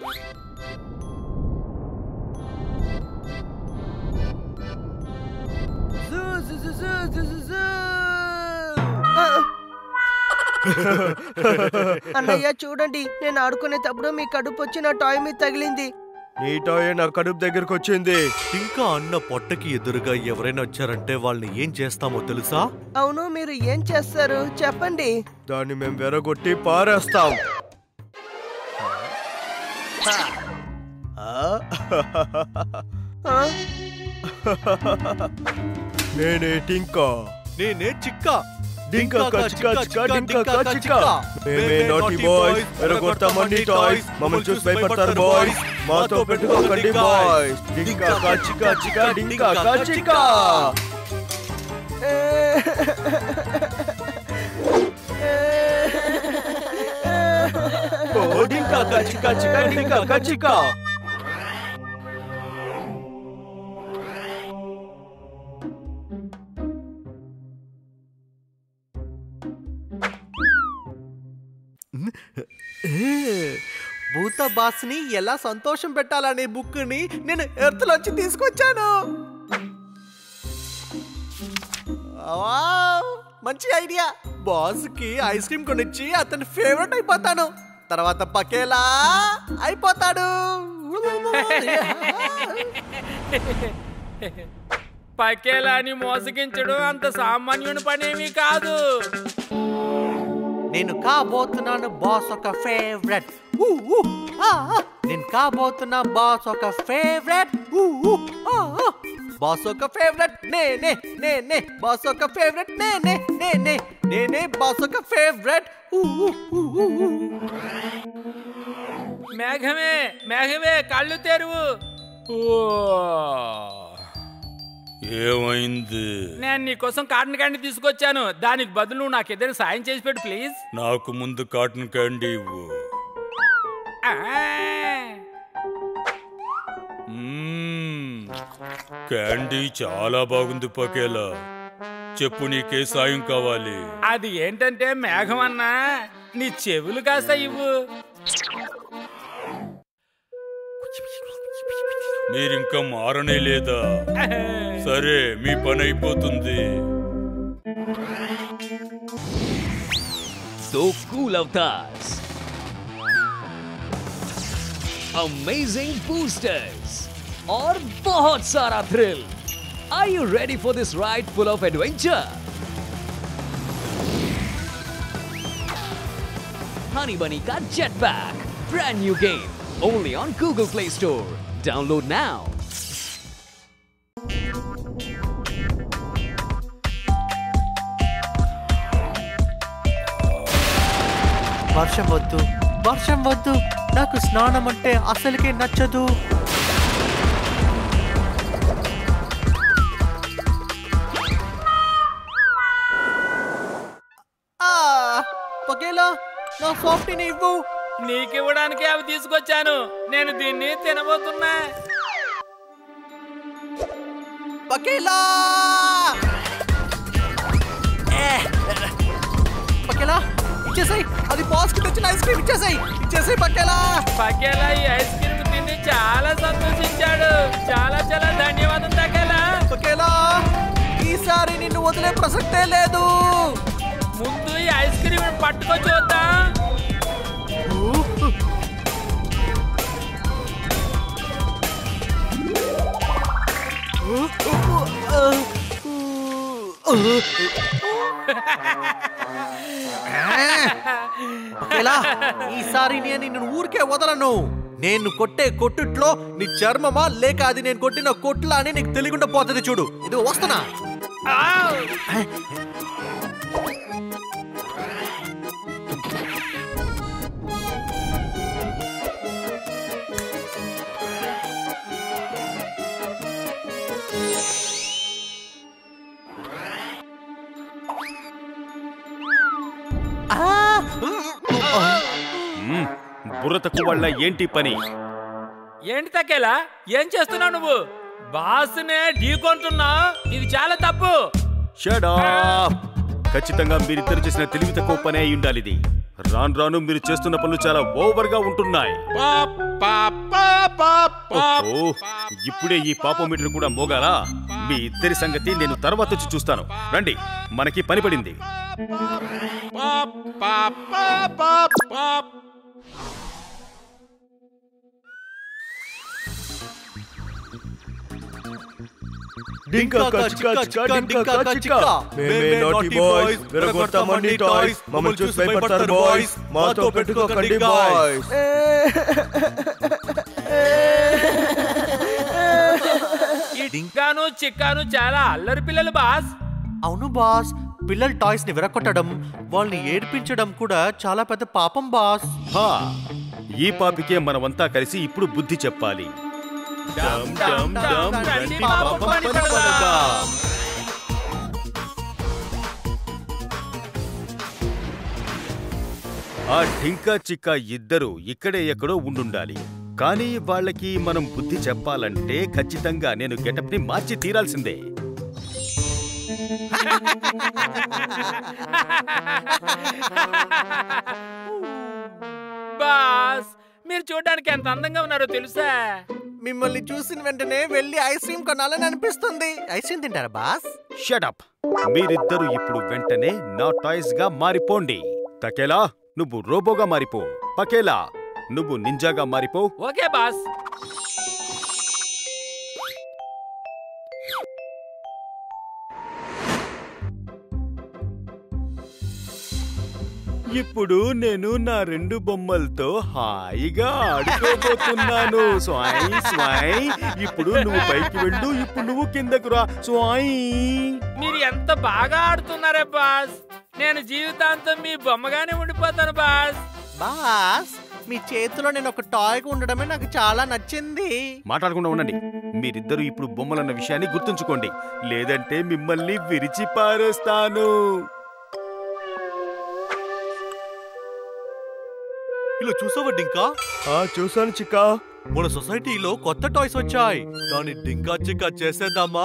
Zoo, జూ, జూ, జూ, జూ, జూ, జూ. ఆ. అన్నయ్య చూడండి నేను ఆడుకునేటప్పుడు మీ కడుపు వచ్చి నా టాయ్ మీద తగిలింది నీ టాయ్ నా కడుపు దగ్గరకు వచ్చింది ఇంకా అన్న పొట్టకి ఎదురుగా ఎవరైనా వచ్చారంటే వాళ్ళని ఏం చేస్తామో తెలుసా అవును మీరు ఏం చేస్తారు చెప్పండి దాన్ని మేము వెరగొట్టి పారేస్తాం ఆ? ఆ? నేనే టింకా నేనే చిక్క డింకా కచ్చికా చికా డింకా కచ్చికా మేమే నాటి బాయ్స్ వెరగొడతామన్ని టాయ్స్ మమ్మల్ని చూసి భయపడతారు బాయ్స్ మాతో పెట్టుకోకండి బాయ్స్ డింకా కచ్చికా చికా డింకా కచ్చికా ఓ డింకా కచ్చికా చికా డింకా కచ్చికా భూత బాస్ని ఎలా సంతోషం పెట్టాలనే బుక్ ని నేను ఎర్త్లోంచి తీసుకొచ్చాను వావ్! మంచి ఐడియా బాస్ కి ఐస్ క్రీమ్ కొనిచ్చి అతని ఫేవరెట్ అయిపోతాను తర్వాత పకేలా అయిపోతాడు పకేలాని మోసగించడం అంత సామాన్యుని పనేమీ కాదు నేను కాబోతున్నాను బాస్ ఒక ఫేవరెట్ నేను కాబోతున్నా బాస్ ఒక ఫేవరెట్ బాస్ ఒక ఫేవరెట్ నేనే నేనే బాస్ ఒక ఫేవరెట్ నేనే నేనే నేనే బాస్ ఒక ఫేవరెట్ మేఘమే మేఘమే కళ్ళు తెరువు ఏమైంది నేను నీకోసం కాటన్ క్యాండీ తీసుకొచ్చాను దానికి బదులు నువ్వు నాకు ఏదైనా సాయం చేసి పెట్టు ప్లీజ్ నాకు ముందు కాటన్ క్యాండీ ఇవ్వు ఆ, మ్మ్. క్యాండీ చాలా బాగుంది పకేలా చెప్పు నీకే సాయం కావాలి అది ఏంటంటే మేఘం అన్నా నీ చెవులు కాస్త ఇవ్వు మీరింకా మారనే లేదా సరే మీ పని అయిపోతుంది So cool avatars. Amazing boosters. और बहुत सारा thrill. Are you ready for this ride full of adventure? Honey Bunny ka Jetpack. Brand new game. Only on Google Play Store. Download now. వర్షం వద్దు వర్షం వద్దు నాకు స్నానం అంటే అసలుకే నచ్చదు ఆ, పకేలా నా సాఫ్ట్ని ఇవ్వు నీకివ్వడానికి అవి తీసుకొచ్చాను నేను దీన్ని తినబోతున్నా పకేలా ఏ, పకేలా ఇచ్చేసాయి అది బాస్ కి తెచ్చిన ఐస్ క్రీమ్ ఇచ్చేసాయి ఇచ్చేసాయి పకేలా పకేలా ఈ ఐస్ క్రీమ్ తిని చాలా సంతోషించాడు చాలా చాలా ధన్యవాదం తకేలా పకేలా ఈసారి నిన్ను వదిలే ప్రసక్తే లేదు ముందు ఈ ఐస్ క్రీమ్ పట్టుకో చూద్దాం ఎలా ఈసారి నేను నిన్ను ఊరికే వదలను నేను కొట్టే కొట్టుట్లో నీ చర్మమా లేక అది నేను కొట్టిన కొట్లా అని నీకు తెలియకుండా పోతుంది చూడు ఇది వస్తున్నా ఆవ్! బుర్ర తక్కువ వాళ్ళ ఏంటి పని ఏంటి తకేలా ఏం చేస్తున్నావు నువ్వు బాస్నే ఢీకొంటున్నావు ఇది చాలా తప్పు షడా ఖచ్చితంగా మీరిద్దరు చేసిన తెలివి తక్కువ పని అయి ఉండాలి ఇది రాను రాను మీరు చేస్తున్న పనులు చాలా ఓవర్ గా ఉంటున్నాయి పాప్ ఓ ఇప్పుడే ఈ పాపోమీటర్ కూడా మోగాలా మీ ఇద్దరి సంగతి నేను తర్వాత వచ్చి చూస్తాను రండి మనకి పని పడింది డింకా కచికా చికా డింకా కచికా మేమే నాటి బాయ్స్ విరగొడతామండి టాయ్స్ మమ్మల్ని చూసి భయపడతారు బాయ్స్ మాతో పెట్టుకోకండి బాయ్స్ ఈ డింకాను చిక్కాను చాలా అల్లరి పిల్లలు బాస్ అవును బాస్ పిల్లల టాయ్స్ ని విరగొట్టడం వాళ్ళని ఏడిపించడం కూడా చాలా పెద్ద పాపం బాస్ హా ఈ పాపికే మనమంతా కలిసి ఇప్పుడు బుద్ధి చెప్పాలి డమ్ డమ్ డమ్ రండి పాపం పని పడదాం. ఆ ఢింకా చిక్క ఇద్దరు ఇక్కడే ఎక్కడో ఉండుండాలి కానీ వాళ్ళకి మనం బుద్ధి చెప్పాలంటే ఖచ్చితంగా నేను గెటప్ ని మార్చి తీరాల్సిందే బాస్ మీరు చూడడానికి ఎంత అందంగా ఉన్నారో తెలుసా మిమ్మల్ని చూసిన వెంటనే వెళ్ళి ఐస్ క్రీమ్ కొనాలని అనిపిస్తుంది ఐస్ క్రీమ్ తింటారా బాస్ షటప్ మీరిద్దరూ ఇప్పుడు వెంటనే నా టాయ్స్ గా మారిపోండి తకేలా నువ్వు రోబోగా మారిపో పకేలా నువ్వు నింజాగా మారిపో ఓకే బాస్ ఇప్పుడు నేను నా రెండు బొమ్మలతో హాయిగా ఆడుకోబోతున్నాను స్వాయ్ స్వాయ్ ఇప్పుడు నువ్వు పైకి వెళ్ళు ఇప్పుడు నువ్వు కిందకు రా స్వాయ్ మీరు ఎంత బాగా ఆడుతున్నారే బాస్ నేను జీవితాంతం మీ బొమ్మగానే ఉండిపోతాను బాస్ బాస్ మీ చేతిలో నేను ఒక టాయ్ ఉండడమే నాకు చాలా నచ్చింది మాట్లాడకుండా ఉండండి మీరిద్దరూ ఇప్పుడు బొమ్మలన్న విషయాన్ని గుర్తుంచుకోండి లేదంటే మిమ్మల్ని విరిచి పారేస్తాను ఇలా చూసావా డింకా ఆ చూసాను చిక్కా మన సొసైటీలో కొత్త టాయ్స్ వచ్చాయి దాన్ని డింకా చిక్కా చేసేద్దామా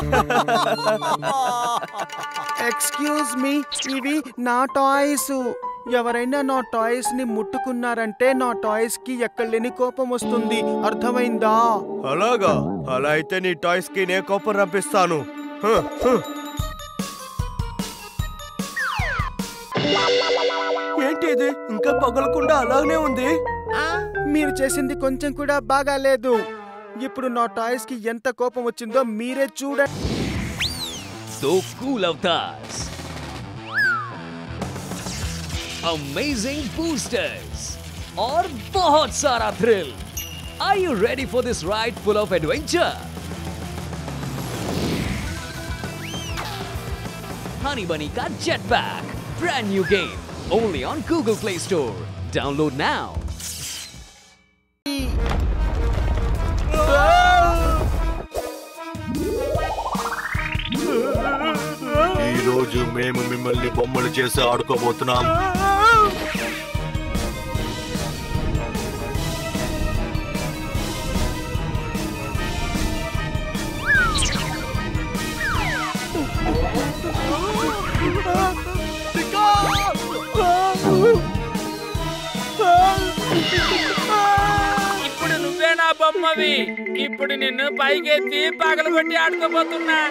ఎక్స్క్యూజ్ మీ ఇవి నా టాయ్స్ ఎవరైనా నా టాయ్స్ ని ముట్టుకున్నారంటే నా టాయ్స్ కి ఎక్కడలేని కోపం వస్తుంది అర్థమైందా అలాగా అలా అయితే నీ టాయ్స్ కి నే కోపం రప్పిస్తాను హ, హ. ఏంటి ఇది ఇంకా పగలకుండా అలాగనే ఉంది మీరు చేసింది కొంచెం కూడా బాగాలేదు ఇప్పుడు నా టాయ్స్ కి ఎంత కోపం వచ్చిందో మీరే చూడండి So cool avatars. Amazing boosters. और बहुत सारा thrill. Are you ready for this ride full of adventure? Honey Bunny का Jetpack. Brand new game. Only on Google Play Store. Download now. ఈ రోజు మేము మిమ్మల్ని బొమ్మలు చేసి ఆడుకోబోతున్నాం ఇప్పుడు నువ్వే నా బొమ్మవి ఇప్పుడు నిన్ను పైకెత్తి పగలగొట్టి ఆడుకోబోతున్నా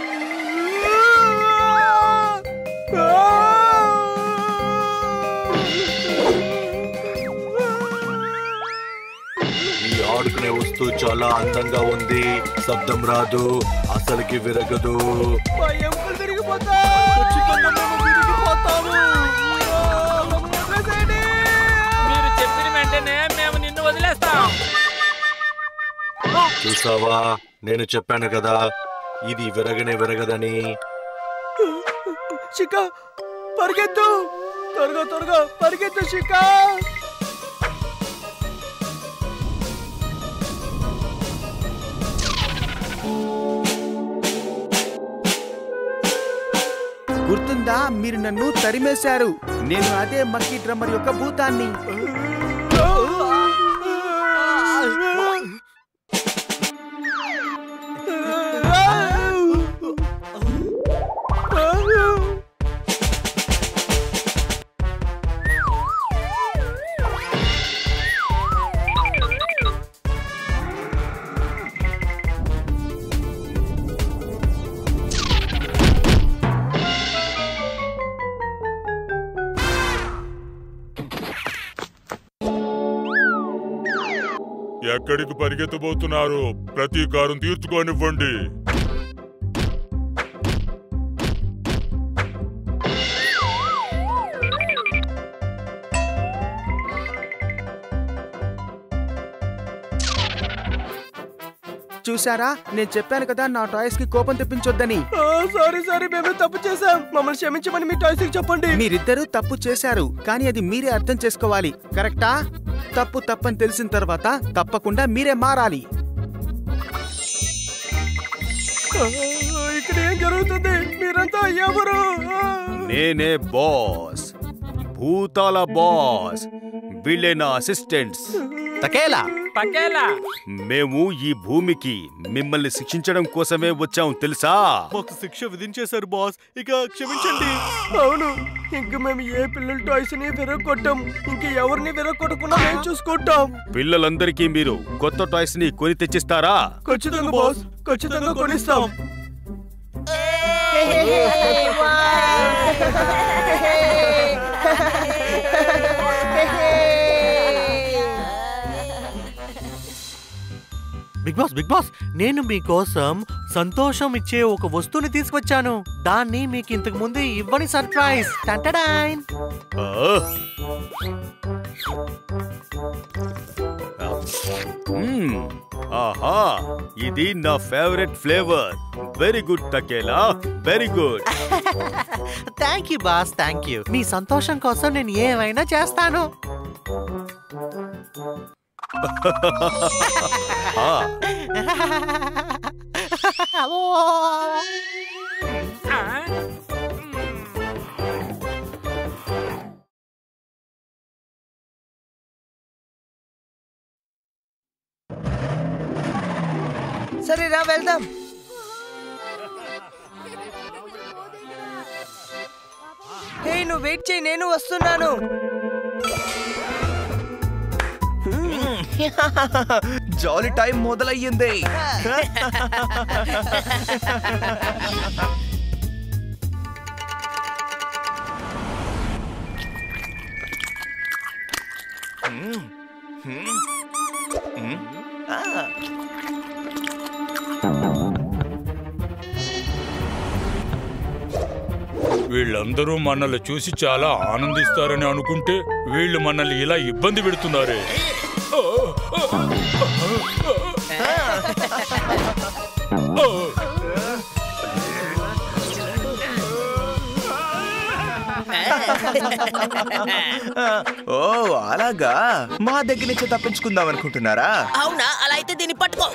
ఈ ఆడుకునే వస్తువు చాలా అందంగా ఉంది శబ్దం రాదు అసలుకి విరగదు మా ఎముకలు తిరిగిపోతా మీరు చెప్పిన వెంటనే మేము నిన్ను వదిలేస్తాం చూసావా నేను చెప్పాను కదా ఇది విరగనే విరగదని చిక్క పరిగెత్తు త్వరగా త్వరగా పరిగెత్తు చిక్క గుర్తుందా మీరు నన్ను తరిమేశారు నేను అదే మక్కీ డ్రమ్మర్ యొక్క భూతాన్ని ఎక్కడికి పరిగెత్తబోతున్నారు ప్రతీకారం తీర్చుకోనివ్వండి చూసారా నేను చెప్పాను కదా నా టాయ్స్ కి కోపం తెప్పించొద్దని సారీ సారీ మేమే తప్పు చేసాం మమ్మల్ని క్షమించమని మీ టాయ్స్ చెప్పండి మీరిద్దరూ తప్పు చేశారు కానీ అది మీరే అర్థం చేసుకోవాలి కరెక్టా తప్పు తప్పని తెలిసిన తర్వాత తప్పకుండా మీరే మారాలి ఆ, ఇక్కడ ఏం జరుగుతుంది మీరంతా ఎవరు ఆ. నేనే బాస్ భూతాల బాస్ వీళ్ళే నా అసిస్టెంట్స్ తకేలా పకేలా మేము ఈ భూమికి మిమ్మల్ని శిక్షించడం కోసమే వచ్చాం తెలుసా మాకు శిక్ష విధించేశారు బాస్ ఇక క్షమించండి అవును ఇంక మేము ఏ పిల్లల టాయ్స్ ని విరగొట్టాం ఇంక ఎవరిని విరగొట్టకుండా మేము చూసుకుంటాం పిల్లలందరికీ మీరు కొత్త టాయ్స్ ని కొని తెచ్చిస్తారా ఖచ్చితంగా బాస్ ఖచ్చితంగా కొనిస్తాం బిగ్ బాస్ బిగ్ బాస్ నేను మీకోసం సంతోషం ఇచ్చే ఒక వస్తువుని తీసుకొచ్చాను దాన్ని మీకు ఇంతకు ముందు ఇవ్వని సర్ప్రైజ్ టంటడాయ్ ఆ? మ్మ్. ఆహా ఇది నా ఫేవరెట్ ఫ్లేవర్ వెరీ గుడ్ తకేలా very good thank you boss thank you మీ సంతోషం కోసం నేను ఏమైనా చేస్తాను ఆ, ఆ? సరే రా వెళ్దాం హే నువ్వు వెయిట్ చేయి నేను వస్తున్నాను జాలీ టైం మొదలయ్యింది వీళ్ళందరూ మనల్ని చూసి చాలా ఆనందిస్తారని అనుకుంటే వీళ్ళు మనల్ని ఇలా ఇబ్బంది పెడుతున్నారే ఓ అలాగా మా దగ్గర నుంచి తప్పించుకుందాం అనుకుంటున్నారా అవునా అలా అయితే దీన్ని పట్టుకో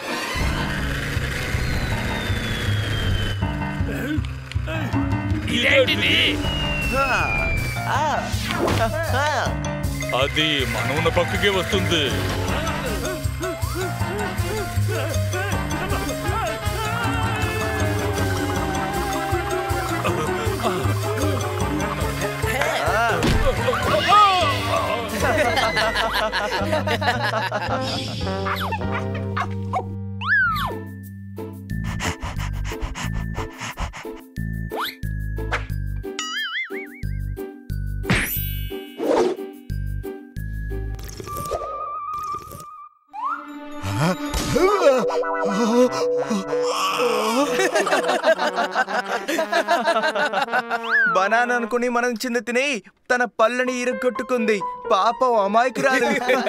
ఇదేంటిది అది మనం ఉన్న పక్కకే వస్తుంది బనానా అనుకుని మనం చిన్న తిని తన పళ్ళని ఇరుగొట్టుకుంది పాపం అమాయకురాలు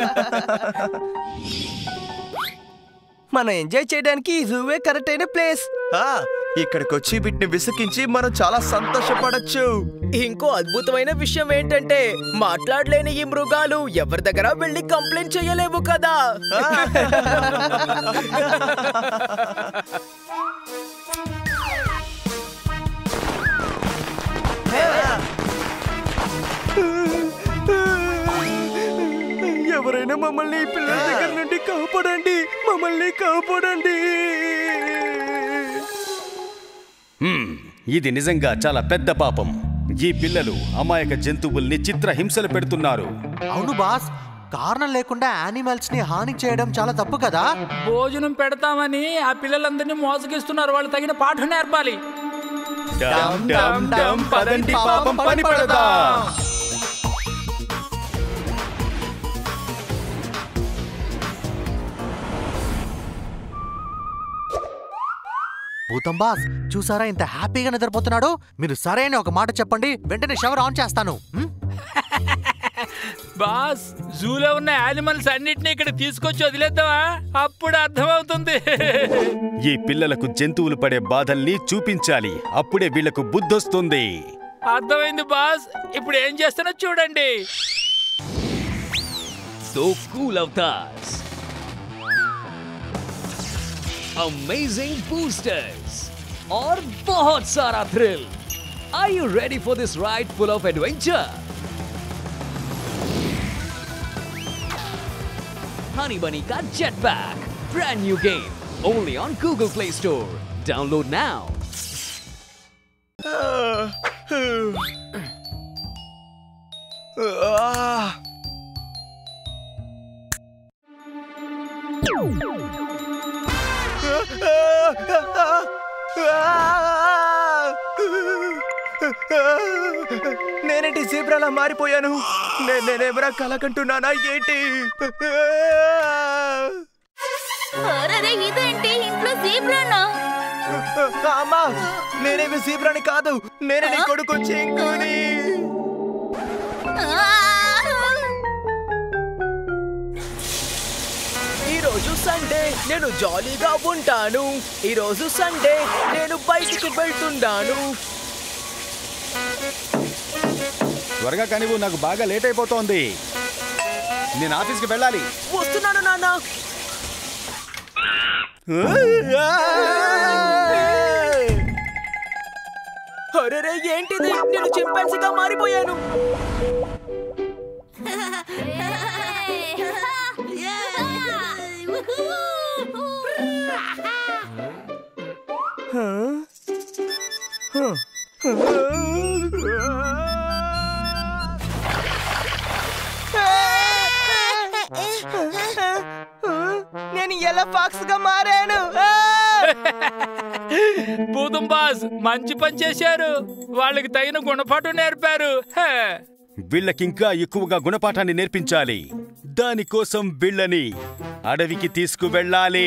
మనం ఎంజాయ్ చేయడానికి ఈ జూవే కరెక్ట్ అయిన ప్లేస్ ఆ, ఇక్కడికి వచ్చి వీటిని విసికించి మనం చాలా సంతోషపడచ్చు ఇంకో అద్భుతమైన విషయం ఏంటంటే మాట్లాడలేని ఈ మృగాలు ఎవరి దగ్గర వెళ్ళి కంప్లైంట్ చేయలేవు కదా ఎవరైనా మమ్మల్ని ఈ పిల్లల దగ్గర నుండి కాపాడండి మమ్మల్ని కాపాడండి హ్మ్, ఇది నిజంగా చాలా పెద్ద పాపం ఈ పిల్లలు అమాయక జంతువుల్ని చిత్ర హింసలు పెడుతున్నారు అవును బాస్ కారణం లేకుండా యానిమల్స్ ని హాని చేయడం చాలా తప్పు కదా భోజనం పెడతామని ఆ పిల్లలందరినీ మోసగిస్తున్నారు వాళ్ళు తగిన పాఠం నేర్పాలి డమ్ డమ్ డమ్ పదండి పాపం పని పడదాం భూతం బాస్ చూసారా ఇంత హ్యాపీగా నిద్రపోతున్నాడు మీరు సరే అని ఒక మాట చెప్పండి వెంటనే షవర్ ఆన్ చేస్తాను హ్మ్? బాస్ జూలో ఉన్న యానిమల్స్ అన్నిటిని ఇక్కడ తీసుకొచ్చి వదిలేద్దామా అప్పుడు అర్థమవుతుంది ఈ పిల్లలకు జంతువులు పడే బాధల్ని చూపించాలి అప్పుడే వీళ్లకు బుద్ధొస్తుంది అర్థమైంది బాస్ ఇప్పుడు ఏం చేస్తానో చూడండి So cool avatars. Amazing boosters. और बहुत सारा thrill. Are you ready for this ride full of adventure? Honey Bunny का Jetpack. Brand new game. Only on Google Play Store. Download now. నేనేంటి జీబ్రాలా మారిపోయాను నే- నేనేమరా కలకంటున్నానా ఏంటి అరే ఇదేంటి ఇంట్లో జీబ్రానా అమ్మా నేనేమి జీబ్రాని కాదు నేనే నీ కొడుకు చెంకుని ఈ రోజు సండే నేను జాలీగా ఉంటాను ఈ రోజు సండే నేను బయటికి వెళ్తున్నాను త్వరగా కానివ్వు నాకు బాగా లేట్ అయిపోతోంది నేను ఆఫీస్కి వెళ్ళాలి వస్తున్నాను నాన్న అరే ఏంటిది నేను చింపాన్సీగా మారిపోయాను నేను ఎలా ఫాక్స్ గా మారాను ఆ! భూతం బాస్ మంచి పని చేశారు వాళ్ళకి తగిన గుణపాఠం నేర్పారు హే. వీళ్ళకింకా ఎక్కువగా గుణపాఠాన్ని నేర్పించాలి దానికోసం వీళ్ళని అడవికి తీసుకువెళ్ళాలి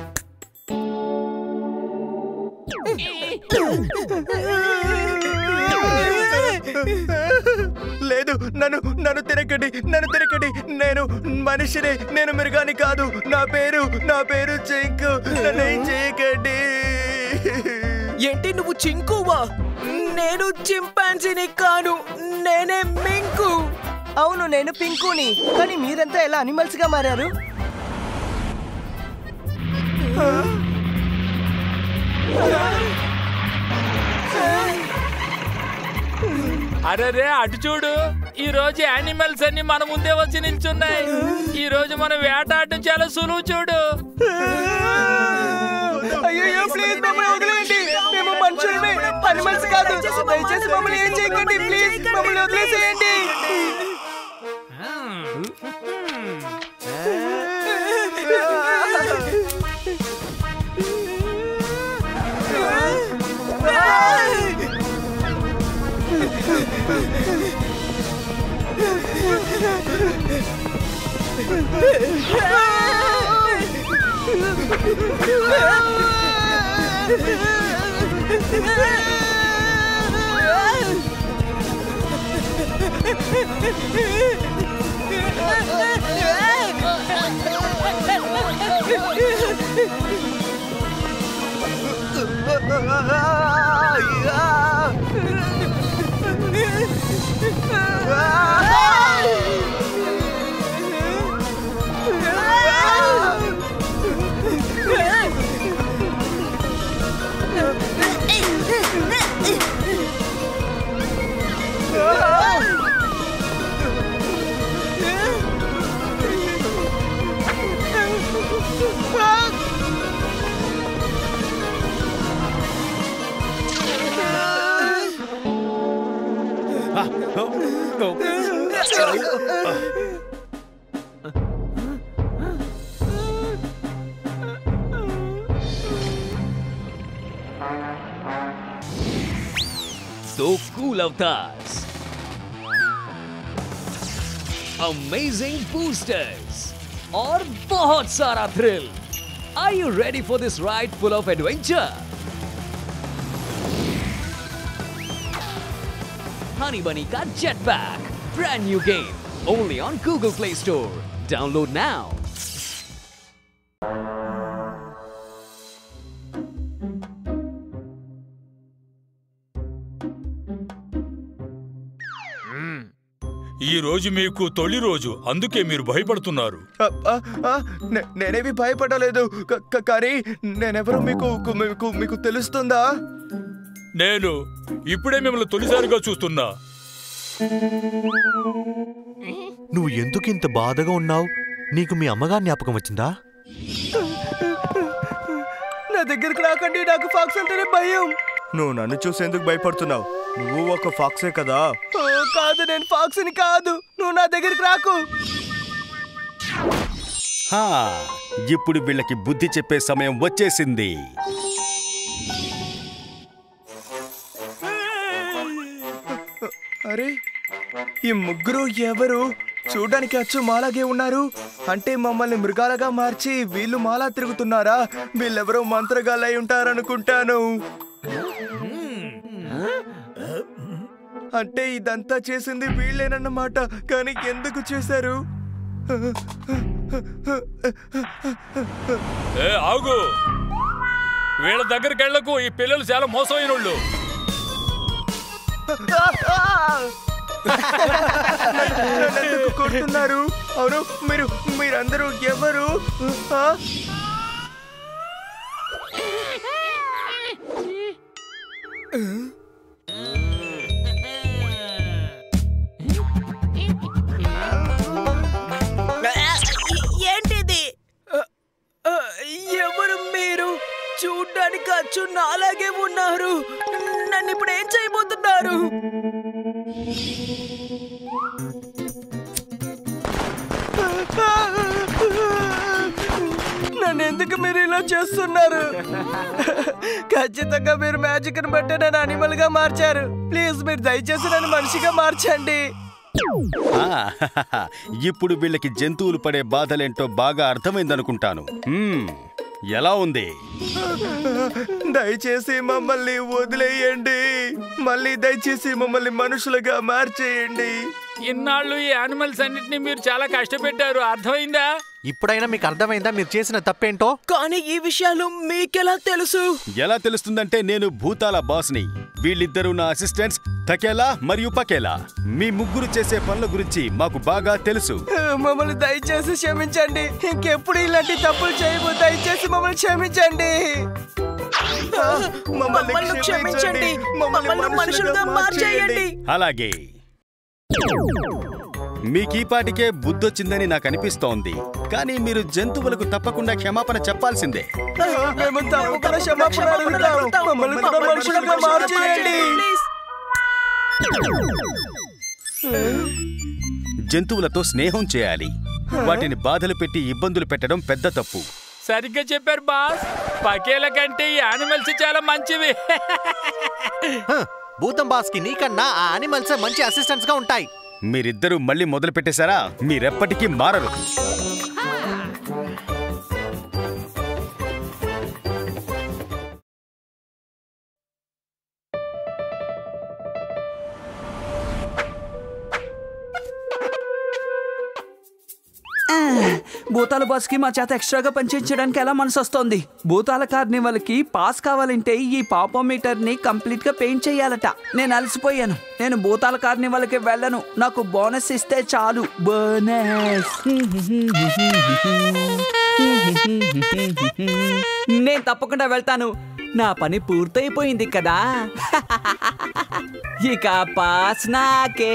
లేదు నన్ను నన్ను తిరగండి నన్ను తిరగండి నేను మనిషిని నేను మృగాని కాదు నా పేరు నా పేరు చెంకు నన్ను ఏం చేయకండి ఏంటి నువ్వు చింకువా నేను చింపాన్సీని కాను నేనే మింకు అవును నేను పింకుని కానీ మీరంతా ఎలా అనిమల్స్ గా మారారు అరే అటు చూడు ఈ రోజు యానిమల్స్ అన్ని మన ముందే వచ్చి నిల్చున్నాయి ఈ రోజు మనం వేటాడటం చాలా సులువు చూడు అయ్యో ప్లీజ్ మమ్మల్ని వదిలేయండి మేము మనుషులమే అనిమల్స్ కాదు దయచేసి మమ్మల్ని ఏం చేయకండి ప్లీజ్ మమ్మల్ని వదిలేసేయండి So cool avatars. Amazing boosters. और बहुत सारा thrill. Are you ready for this ride full of adventure? Honey Bunny ka Jetpack. Brand new game. Only on Google Play Store. Download now. ఈ రోజు మీకు తొలి రోజు అందుకే మీరు భయపడుతున్నారు ఆ, ఆ, ఆ, నే- నేనేమి భయపడలేదు క- క- కానీ నేనెవరు మీకు కు- మీకు మీకు తెలుస్తుందా నేను ఇప్పుడే మిమ్మల్ని తొలిసారిగా చూస్తున్నా నువ్వు ఎందుకు ఇంత బాధగా ఉన్నావు నీకు మీ అమ్మగారి జ్ఞాపకం వచ్చిందా నా దగ్గరికి రాకండి నాకు ఫాక్స్ అంటేనే భయం నువ్వు నన్ను చూసేందుకు భయపడుతున్నావు నువ్వు ఒక ఫాక్సే కదా ఓ, కాదు నేను ఫాక్స్ ని కాదు నువ్వు నా దగ్గరికి రాకు హా ఇప్పుడు వీళ్ళకి బుద్ధి చెప్పే సమయం వచ్చేసింది అరే ఈ ముగ్గురు ఎవరు చూడడానికి అచ్చు మాలాగే ఉన్నారు అంటే మమ్మల్ని మృగాలుగా మార్చి వీళ్ళు మాలా తిరుగుతున్నారా వీళ్ళెవరో మంత్రగాలై ఉంటారనుకుంటాను అంటే ఇదంతా చేసింది వీళ్ళేనన్నమాట కానీ ఎందుకు చేశారు ఏ ఆగు వీళ్ళ దగ్గరికి వెళ్ళకు ఈ పిల్లలు చాలా మోసమైన వాళ్ళు నన్ను ఎందుకు కొడుతున్నారు అవును మీరు మీరందరూ ఎవరు ఆ? ఏంటిది ఎవరు మీరు చూడ్డానికి అచ్చు నాలాగే ఉన్నారు నన్ను ఇప్పుడు ఏం చేయబోతున్నారు నన్ను ఎందుకు మీరు ఇలా చేస్తున్నారు ఖచ్చితంగా మీరు మ్యాజిక్ ని బట్టి నన్ను అనిమల్ గా మార్చారు ప్లీజ్ మీరు దయచేసి నన్ను మనిషిగా మార్చండి ఆ, ఇప్పుడు వీళ్ళకి జంతువులు పడే బాధలేంటో బాగా అర్థమైందనుకుంటాను హ్మ్, ఎలా ఉంది దయచేసి మమ్మల్ని వదిలేయండి మళ్ళీ దయచేసి మమ్మల్ని మనుషులుగా మార్చేయండి ఇన్నాళ్ళు ఈ యానిమల్స్ అన్నిటిని మీరు చాలా కష్టపెట్టారు అర్థమైందా ఇప్పుడైనా మీకు అర్థమైందా మీరు చేసిన తప్పేంటో కానీ ఈ విషయాలు మీకెలా తెలుసు ఎలా తెలుస్తుందంటే నేను భూతాల బాస్ని వీళ్ళిద్దరూ నా అసిస్టెంట్స్ తకేలా మరియు పకేలా మీ ముగ్గురు చేసే పనుల గురించి మాకు బాగా తెలుసు మమ్మల్ని దయచేసి క్షమించండి ఇంకెప్పుడు ఇలాంటి తప్పులు చేయము దయచేసి మమ్మల్ని క్షమించండి మమ్మల్ని క్షమించండి మమ్మల్ని మనుషులుగా మార్చేయండి అలాగే మీకీ పాటికే బుద్ధొచ్చిందని నాకు అనిపిస్తోంది కానీ మీరు జంతువులకు తప్పకుండా క్షమాపణ చెప్పాల్సిందే మేము తప్పకుండా క్షమాపణ అడుగుతాం మమ్మల్ని కూడా మనుషులుగా మార్చేయండి జంతువులతో స్నేహం చేయాలి వాటిని బాధలు పెట్టి ఇబ్బందులు పెట్టడం పెద్ద తప్పు సరిగ్గా చెప్పారు బాస్ పకేల కంటే ఈ యానిమల్స్ చాలా మంచివి హ, భూతం బాస్కి నీకన్నా ఆ అనిమల్స్ మంచి అసిస్టెంట్స్ గా ఉంటాయి మీరిద్దరూ మళ్ళీ మొదలు పెట్టేశారా మీరెప్పటికీ మారరు భూతాల బాస్ కి మా చేత ఎక్స్ట్రాగా పనిచేయించడానికి ఎలా మనసు వస్తోంది భూతాల కార్నివల్ కి పాస్ కావాలంటే ఈ పాపోమీటర్ ని కంప్లీట్ గా పెయింట్ చేయాలట నేను అలసిపోయాను నేను భూతాల కార్నివల్ కి వెళ్ళను నాకు బోనస్ ఇస్తే చాలు బోనస్ నేను తప్పకుండా వెళ్తాను నా పని పూర్తయిపోయింది కదా ఇక పాస్ నాకే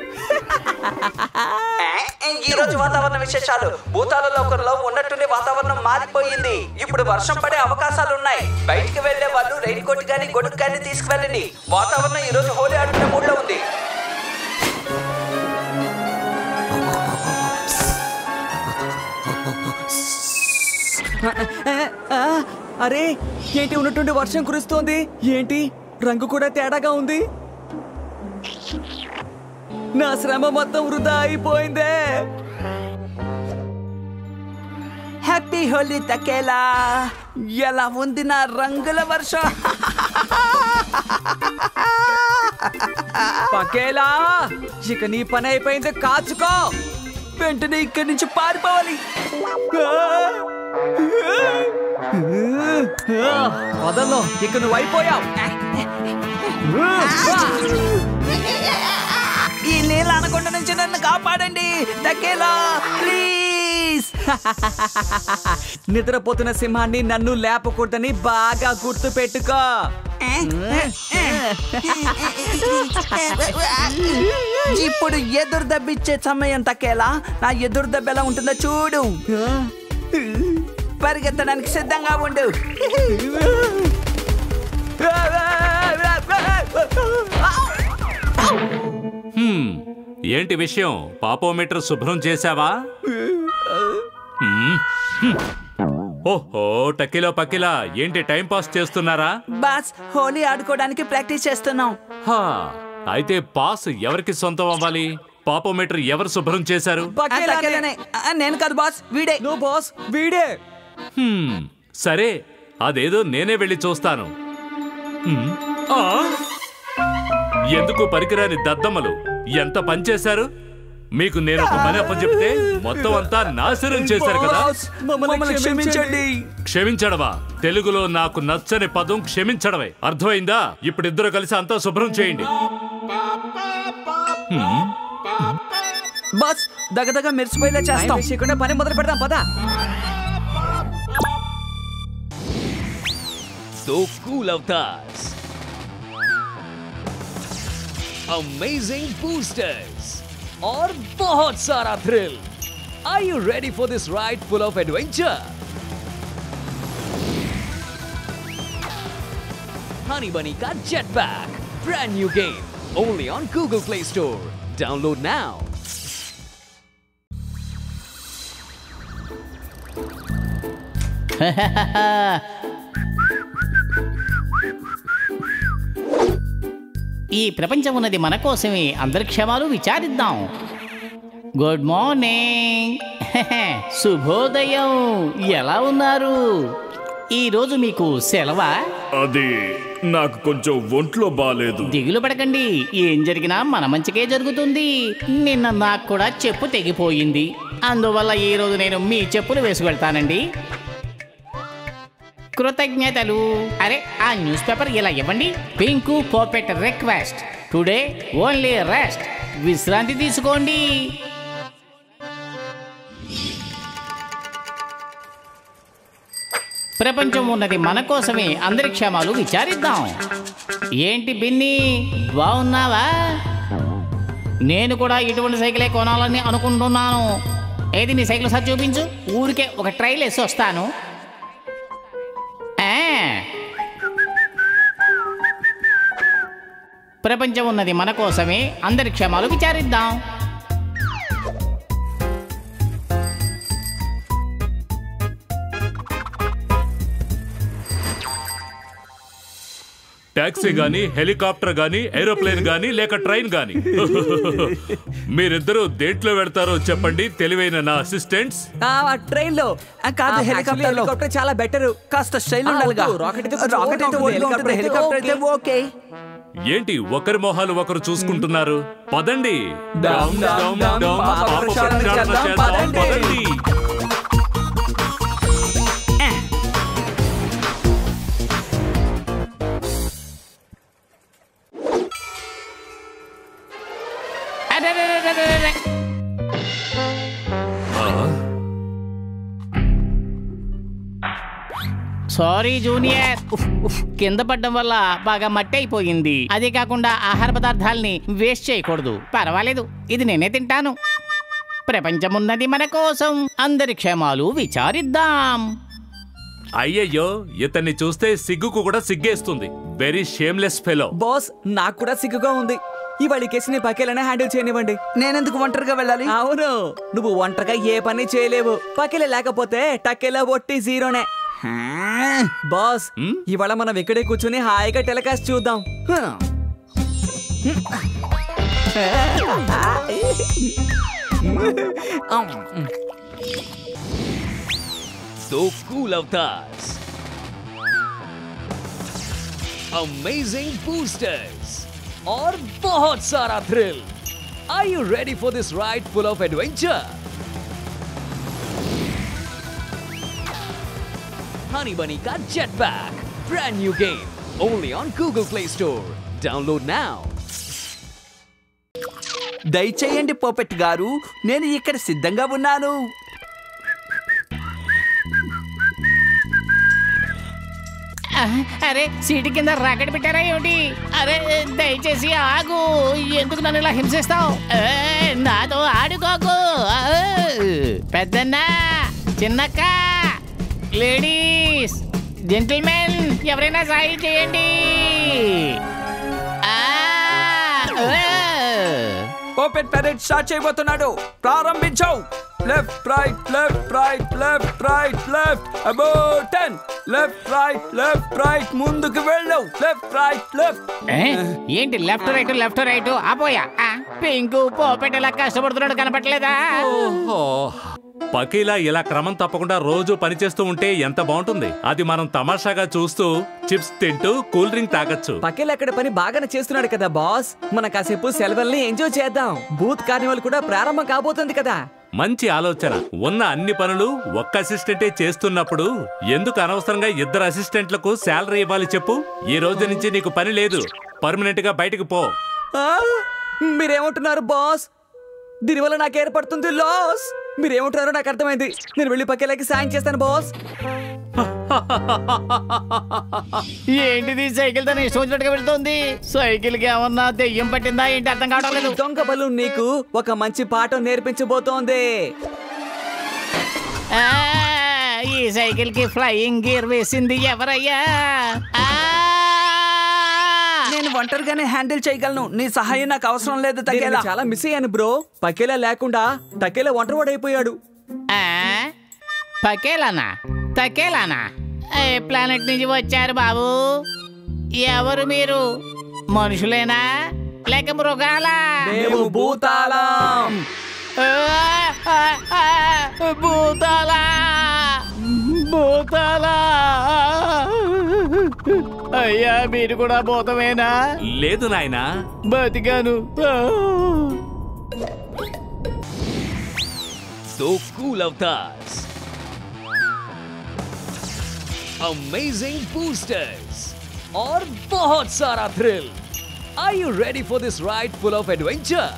ఈ రోజు వాతావరణ విశేషాలు భూతాల లోకంలో ఉన్నట్టుండి వాతావరణం మారిపోయింది ఇప్పుడు వర్షం పడే అవకాశాలు ఉన్నాయి బయటికి వెళ్లే వాళ్ళు రెయిన్ కోట్ గాని గొడుగు గాని తీసుకువెళ్ళండి వాతావరణం ఈ రోజు హోలీ ఆడుకునే మూడ్ లో ఉంది ఆ, అరే ఏంటి ఉన్నట్టుండి వర్షం కురుస్తోంది ఏంటి రంగు కూడా తేడాగా ఉంది నా శ్రమ మొత్తం వృధా అయిపోయిందే హ్యాపీ హోలీ తకేలా ఎలా ఉంది నా రంగుల వర్షం పకేలా ఇక నీ పని అయిపోయింది కాచుకో వెంటనే ఇక్కడి నుంచి పారిపోవాలి వదల్లో ఇక నువ్వు అయిపోయావు ఈ నీళ్ళ అనకొండ నుంచి నన్ను కాపాడండి దక్కేలా ప్లీజ్ నిద్రపోతున్న సింహాన్ని నన్ను లేపకూడదని బాగా గుర్తు పెట్టుకో ఇప్పుడు ఎదురు దెబ్బిచ్చే సమయం తక్కేలా నా ఎదురు దెబ్బ ఎలా ఉంటుందో చూడు పరిగెత్తడానికి సిద్ధంగా ఉండు హ్మ్, ఏంటి విషయం పాపోమీటర్ శుభ్రం చేశావా హ్మ్, హ్మ్. ఓహో టకిలో పకిలా ఏంటి టైం పాస్ చేస్తున్నారా బాస్ హోలీ ఆడుకోవడానికి ప్రాక్టీస్ చేస్తున్నాం హా, అయితే పాస్ ఎవరికి సొంతం అవ్వాలి పాపోమీటర్ ఎవరు శుభ్రం చేశారు తక్కేలానే. ఆ, నేను కాదు బాస్ వీడే నువ్వు బాస్ వీడే హ్మ్, సరే అదేదో నేనే వెళ్ళి చూస్తాను హ్మ్, ఆ? ఎందుకు పనికిరాని దద్దమ్మలు ఎంత పని చేశారు మీకు నేను ఒక పని అప్పచెప్తే మొత్తం అంతా నాశనం చేశారు కదా బాస్, మమ్మల్ని క్షమించండి క్షమించడమా తెలుగులో నాకు నచ్చని పదం క్షమించడమే అర్థమైందా ఇప్పుడు ఇద్దరు కలిసి అంతా శుభ్రం చేయండి హ్మ్, బాస్ దగదగ మెరిసిపోయేలా చేస్తాం చేయకుండా పని మొదలు పెడదాం పదా So cool avatars. Amazing boosters. और बहुत सारा thrill. Are you ready for this ride full of adventure? Honey Bunny का Jetpack. Brand new game. Only on Google Play Store. Download now. ఈ ప్రపంచం ఉన్నది మన కోసమే అందరి క్షమాలు విచారిద్దాం గుడ్ మార్నింగ్ శుభోదయం ఎలా ఉన్నారు ఈరోజు మీకు సెలవా అది నాకు కొంచెం ఒంట్లో బాలేదు దిగులు పడకండి ఏం జరిగినా మన మంచికే జరుగుతుంది నిన్న నాకు కూడా చెప్పు తెగిపోయింది అందువల్ల ఈ రోజు నేను మీ చెప్పులు వేసి వెళ్తానండి కృతజ్ఞతలు అరే ఆ న్యూస్ పేపర్ ఇలా ఇవ్వండి పింకు పోపెట్ రిక్వెస్ట్ టుడే ఓన్లీ రెస్ట్ విశ్రాంతి తీసుకోండి ప్రపంచం ఉన్నది మన కోసమే అందరి క్షేమాలు విచారిద్దాం ఏంటి బిన్ని బాగున్నావా నేను కూడా ఇటువంటి సైకిలే కొనాలని అనుకుంటున్నాను ఏది నీ సైకిల్ సార్ చూపించు ఊరికే ఒక ట్రైల్ వేసి వస్తాను ఆ. ప్రపంచం ఉన్నది మన కోసమే అందరి క్షమాలు విచారిద్దాం టాక్సీ గాని హెలికాప్టర్ గాని ఏరోప్లేన్ గాని లేక ట్రైన్ గాని మీరిద్దరూ దేంట్లో వెళ్తారో చెప్పండి తెలివైన నా అసిస్టెంట్స్ ట్రైన్ లో ఆ, కాదు హెలికాప్టర్ లో చాలా బెటర్ కాస్త స్టైల్ ఉండాలిగా రాకెట్ రాకెట్ అయితే ఓల్గా ఉంటుంది హెలికాప్టర్ అయితే ఓకే ఏంటి ఒకరి మొహాలు ఒకరు చూసుకుంటున్నారు పదండి డమ్ డమ్ డమ్ డమ్ పాప పాప ప్రక్షాళన ప్రక్షాళన చేద్దాం, చేద్దాం, పదండి. పదండి అరెరెరెరెరెరె. సారీ జూనియర్ ఉఫ్, ఉఫ్, కింద పడ్డం వల్ల బాగా మట్టి అయిపోయింది అదే కాకుండా ఆహార పదార్థాల్ని వేస్ట్ చేయకూడదు పర్వాలేదు ఇది నేనే తింటాను ప్రపంచం ఉన్నది మన కోసం అందరి క్షేమాలు విచారిద్దాం అయ్యయ్యో ఇతన్ని చూస్తే సిగ్గుకు కూడా సిగ్గేస్తుంది వెరీ షేమ్లెస్ ఫెలో బాస్ నాకు కూడా సిగ్గుగా ఉంది ఇవాళ ఈ కేసుని పకేలనే హ్యాండిల్ చేయనివ్వండి నేనెందుకు ఒంటరిగా వెళ్ళాలి అవును నువ్వు ఒంటరిగా ఏ పని చేయలేవు పకేలే లేకపోతే టకేలా ఒట్టి జీరోనే బాస్ ఇవాళ మనం ఇక్కడే కూర్చుని హాయిగా టెలికాస్ట్ చూద్దాం So cool avatars. Amazing boosters. और बहुत सारा thrill Are you ready for this ride full of adventure? Honey Bunny का Jetpack, brand new game, only on Google Play Store. Download now. దయచేయండి పోపెట్ గారు నేను ఇక్కడ సిద్ధంగా ఉన్నాను ఆ, అరే సీటు కింద రాకెట్ పెట్టారా ఏమిటి అరే దయచేసి ఆగు ఎందుకు నన్ను ఇలా హింసిస్తావు ఏ, నాతో ఆడుకోకు ఆ, పెద్దన్న చిన్నక్క లేడీస్ జెంటిల్మెన్ ఎవరైనా సాయం చేయండి ఆ, ఆ. పోపెట్ పెరెడ్ స్టార్ట్ చేయబోతున్నాడు ప్రారంభించవు left right left right left right left about turn left right left right ముందుకు వెళ్ళు లెఫ్ట్ రైట్ లెఫ్ట్ ఏ? ఏంటి లెఫ్ట్ రైట్ లెఫ్ట్ రైట్ ఆపోయా ఆ, పింకు పోపెట్టేలా కష్టపడుతున్నాడు కనపట్లేదా ఓహో పకీలా ఇలా క్రమం తప్పకుండా రోజు పనిచేస్తూ ఉంటే ఎంత బాగుంటుంది అది మనం తమాషాగా చూస్తూ చిప్స్ తింటూ కూల్ డ్రింక్ తాగొచ్చు పకేల్ అక్కడ పని బాగానే చేస్తున్నాడు కదా బాస్ మన కాసేపు సెలవుల్ని ఎంజాయ్ చేద్దాం బూత్ కార్నివల్ కూడా ప్రారంభం కాబోతుంది కదా మంచి ఆలోచన ఉన్న అన్ని పనులు ఒక్క అసిస్టెంటే చేస్తున్నప్పుడు ఎందుకు అనవసరంగా ఇద్దరు అసిస్టెంట్లకు శాలరీ ఇవ్వాలి చెప్పు ఈ రోజు నుంచి నీకు పని లేదు పర్మనెంట్ గా బయటకు పో ఆ, మీరేమంటున్నారు బాస్ దీనివల్ల నాకు ఏర్పడుతుంది లాస్ మీరేమంటున్నారో నాకు అర్థమైంది నేను వెళ్ళి పక్కేలకి సాయం చేస్తాను బాస్ ఏంటిది సైకిల్ తన ఇష్టం వచ్చినట్టుగా వెళ్తుంది సైకిల్ కి ఏమన్నా దెయ్యం పట్టిందా ఏంటి అర్థం కావడం లేదు దొంగ బలు నీకు ఒక మంచి పాఠం నేర్పించబోతోంది ఆ, ఈ సైకిల్ కి ఫ్లయింగ్ గేర్ వేసింది ఎవరయ్యా ఆ! నేను ఒంటరిగానే హ్యాండిల్ చేయగలను నీ సహాయం నాకు అవసరం లేదు నేను తగ్గేలా చాలా మిస్ అయ్యాను బ్రో పకేలా లేకుండా తకేలా ఒంటరివాడైపోయాడు ఆ? పకేలానా తకేలానా ఏ ప్లానెట్ నుంచి వచ్చారు బాబు ఎవరు మీరు మనుషులేనా లేక మృగాలా మేము భూతాళం ఆ, ఆ, ఆ, భూతాలా భూతాలా అయ్యా మీరు కూడా భూతమేనా లేదు నాయనా బతికాను So cool avatars. Amazing boosters. और बहुत सारा thrill. Are you ready for this ride full of adventure?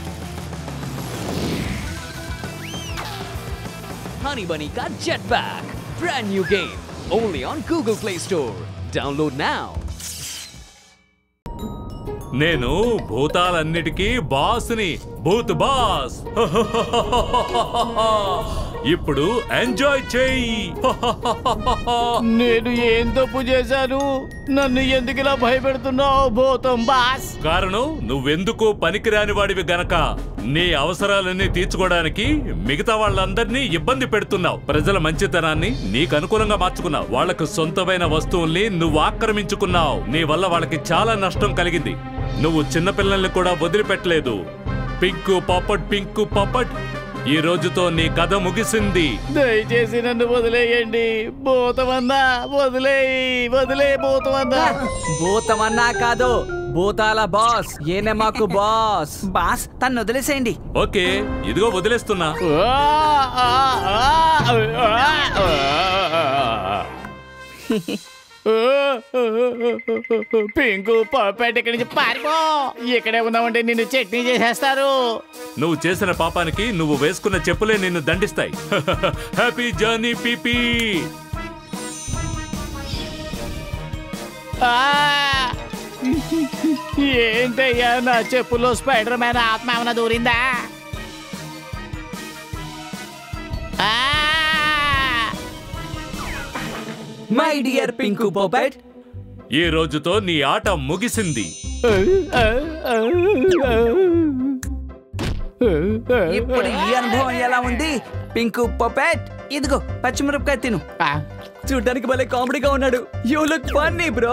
Honey Bunny का Jetpack, brand new game, only on Google Play Store. Download now. నేను భూతాలన్నిటికీ బాస్ని భూత్ బాస్ ఇప్పుడు ఎంజాయ్ చెయ్యి నేను ఏం తప్పు చేశాను నన్ను ఎందుకు ఇలా భయపెడుతున్నావు భూతం బాస్ కారణం నువ్వెందుకు పనికిరాని వాడివి గనక నీ అవసరాలన్నీ తీర్చుకోవడానికి మిగతా వాళ్ళందరినీ ఇబ్బంది పెడుతున్నావు ప్రజల మంచితనాన్ని నీకు అనుకూలంగా మార్చుకున్నావు వాళ్లకు సొంతమైన వస్తువుల్ని నువ్వు ఆక్రమించుకున్నావు నీ వల్ల వాళ్ళకి చాలా నష్టం కలిగింది నువ్వు చిన్నపిల్లల్ని కూడా వదిలిపెట్టలేదు పింకు పప్పట్ పింకు పప్పట్ ఈ రోజుతో నీ కథ ముగిసింది దయచేసి నన్ను వదిలేయండి భూతమన్నా వదిలేయి వదిలే భూతమన్నా భూతమన్నా కాదు భూతాల బాస్ ఏనే మాకు బాస్ బాస్ తను వదిలేసేయండి ఓకే ఇదిగో వదిలేస్తున్నా పింకు పర్ఫెక్ట్ ఇక్కడి నుంచి పారిపో ఇక్కడే ఉన్నామంటే నిన్ను చట్నీ చేసేస్తారు నువ్వు చేసిన పాపానికి నువ్వు వేసుకున్న చెప్పులే నిన్ను దండిస్తాయి హ్యాపీ జర్నీ పీపీ ఆ! ఏంటయ్యా నా చెప్పులో స్పైడర్ మ్యాన్ ఆత్మ ఏమైనా దూరిందా ఆ! మై డియర్ పింకు పోపెట్ ఈ రోజుతో నీ ఆట ముగిసింది ఇప్పుడు ఈ అనుభవం ఎలా ఉంది పింకు పొపెట్ ఇదిగో పచ్చిమిరపకాయ తిను చూడ్డానికి భలే కామెడీగా ఉన్నాడు యూ లుక్ ఫన్నీ బ్రో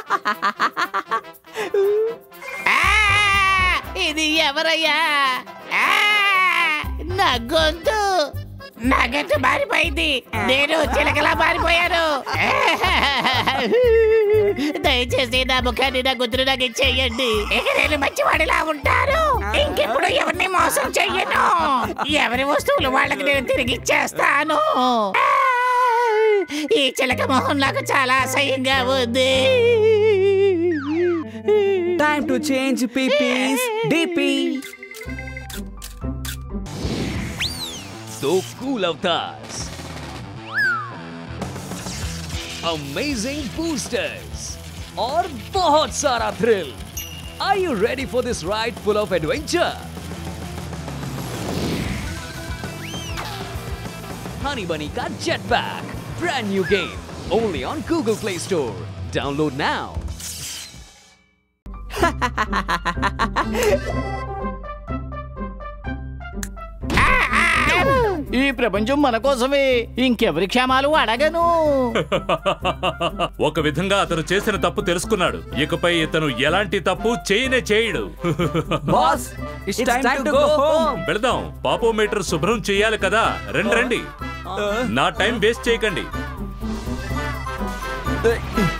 ఆ! ఇది ఎవరయ్యా ఆ! నా గొంతు నా గొంతు మారిపోయింది నేను చిలకలా మారిపోయాను దయచేసి నా ముఖాన్ని నా గుర్తులు నాకు ఇచ్చేయండి ఇక నేను మంచివాడిలా ఉంటాను ఇంకెప్పుడు ఎవరిని మోసం చెయ్యను ఎవరి వస్తువులు వాళ్ళకి నేను తిరిగి ఇచ్చేస్తాను ఈ చిలక మొహం నాకు చాలా అసహ్యంగా ఉంది time to change peeps DP So cool avatars. Amazing boosters. और बहुत सारा thrill. Are you ready for this ride full of adventure? Honey Bunny का Jetpack. Brand new game. Only on Google Play Store. Download now. ఈ ప్రపంచం మన కోసమే ఇంకెవరి క్షేమాలు అడగను ఒక విధంగా అతను చేసిన తప్పు తెలుసుకున్నాడు ఇకపై ఇతను ఎలాంటి తప్పు చేయనే చేయడు boss it's time to go home వెళదాం పాపోమీటర్ శుభ్రం చేయాలి కదా రండి రండి నా టైం వేస్ట్ చేయకండి